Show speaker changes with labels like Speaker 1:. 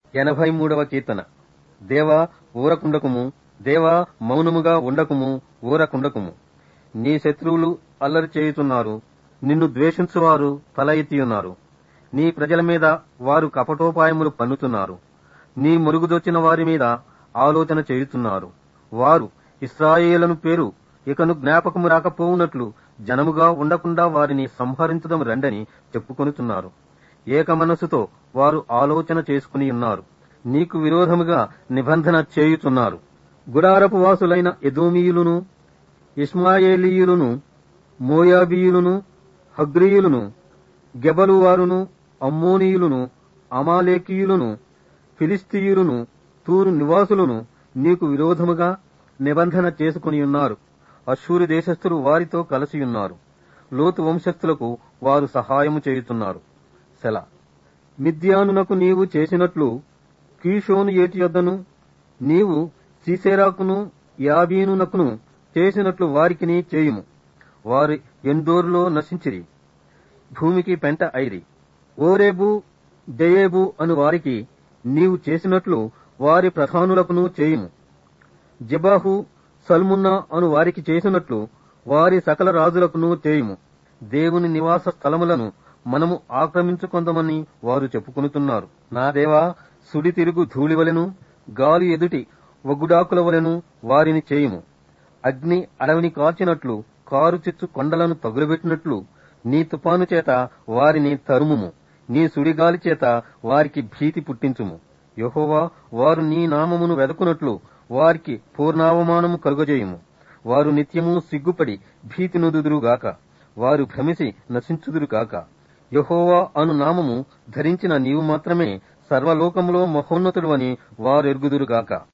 Speaker 1: ఎనభై మూడవ కీర్తన దేవా ఊరకుండకుము దేవా మౌనముగా ఉండకుము ఊరకుండకుము నీ శత్రువులు అల్లరి చేయుచున్నారు నిన్ను ద్వేషించువారు తల ఎత్తియున్నారు నీ ప్రజల మీద వారు కపటోపాయములు పన్నుతున్నారు నీ మురుగుదొచ్చిన వారి మీద ఆలోచన చేయుచున్నారు వారు ఇస్రాయేలను పేరు ఇకను జ్ఞాపకము రాకపోవునట్లు జనముగా ఉండకుండా వారిని సంహరించడం రండని చెప్పుకొనుచున్నారు ఏక మనస్సుతో వారు ఆలోచన చేసుకుని ఉన్నారు నీకు విరోధముగా నిబంధన చేయుచున్నారు గుడారపు వాసులైన ఎదోమీయులును ఇస్మాయేలీయులను మోయాబీయులను హగ్రీయులను గెబలు వారును అమ్మోనీయులను అమాలేకీయులను ఫిలిస్తీయులను తూరు నివాసులను నీకు విరోధముగా నిబంధన చేసుకుని ఉన్నారు అశ్షూరు దేశస్థులు వారితో కలిసి ఉన్నారు లోతు వంశస్థులకు వారు సహాయము చేయుతున్నారు సెల మిద్యానునకు నీవు చేసినట్లు కీషోను ఏటి యొద్దను నీవు సీసేరాకును యాబీనునకును చేసినట్లు వారికిని చేయుము వారి ఎండోరులో నశించిరి భూమికి పెంట ఐరి ఓరేబు దెయేబు అను వారికి నీవు చేసినట్లు వారి ప్రధానులకును చేయుము జబాహు సల్మున్నా అను వారికి చేసినట్లు వారి సకల రాజులకును చేయుము దేవుని నివాస స్థలములను మనము ఆక్రమించుకొందమని వారు చెప్పుకొనుతున్నారు నా దేవా సుడి తిరుగు ధూళివలెను గాలి ఎదుటి వగుడాకుల వలెను వారిని చేయుము అగ్ని అడవిని కాల్చినట్లు కారు చిచ్చు కొండలను తగులబెట్టినట్లు నీ తుపాను చేత వారిని తరుముము నీ సుడిగాలి చేత వారికి భీతి పుట్టించుము యహోవా వారు నీ నామమును వెదకునట్లు వారికి పూర్ణావమానము కలుగజేయుము వారు నిత్యము సిగ్గుపడి భీతి నొదుదురుగాక వారు భ్రమిసి నశించుదురుగాక యహోవా అను నామము ధరించిన నీవు మాత్రమే సర్వలోకములో మహోన్నతుడు అని వారెరుగుదురుగాక